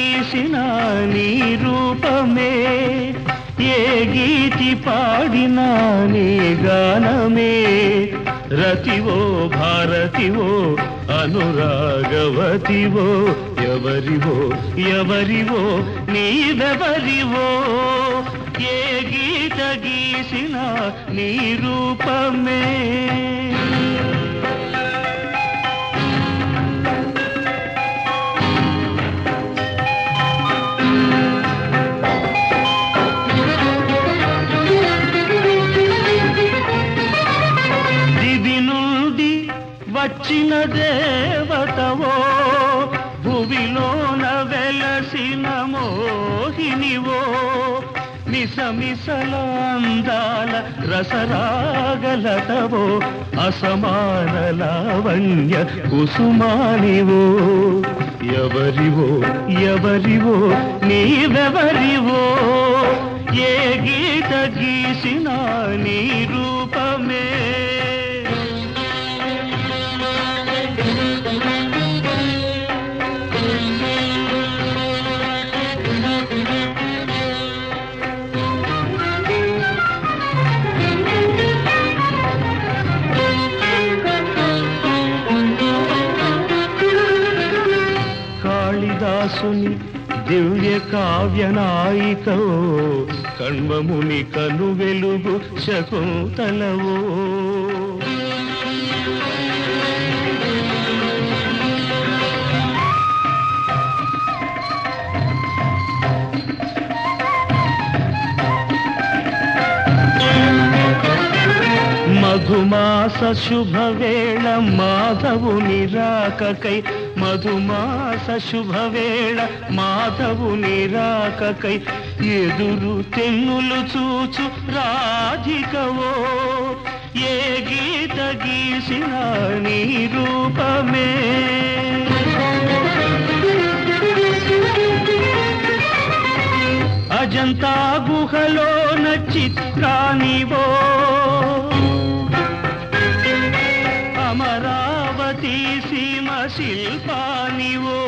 గీసిన నీ రూపమే ఏ గీతి పాడినా నీ గానమే రతివో భారతివో అనురాగవతివో ఎవరివో ఎవరివో నీవెవరివో ఏ గీత గీసిన నీ రూపమే దివి నుండి వచ్చిన దేవతవో భువిలోన వెలసిన మోహినివో మిసమిసల అందాల రసరాగలతవో అసమాన లావణ్య కుసుమానివో ఎవరివో ఎవరివో నీవెవరివో ఏ గీత గీసిన నీ రూపమే కాళిదాసుని దివ్య కావ్య నాయికో కణ్వముని కను వెలుగు శకుంతలవో మధుమాస శుభవేళ మాధవుని రాకకై మధుమాస శుభవేళ మాధవుని రాకకై ఎదురు తెన్నులు చూచు రాధికవో ఏ గీత గీసిన నీ రూపమే అజంతా గుహలోన చిత్రానివో అమరావతి సీమ శిల్పానివో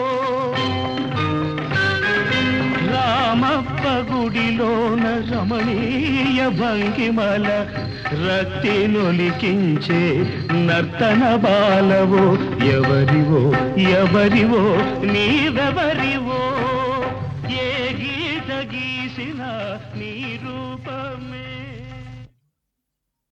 రామప్ప గుడిలోన రమణీయ భంగిమల రక్తి నొలికించే నర్తన బాలవో ఎవరివో ఎవరివో నీవెవరివో ఏ గీత గీసిన నీ రూపమే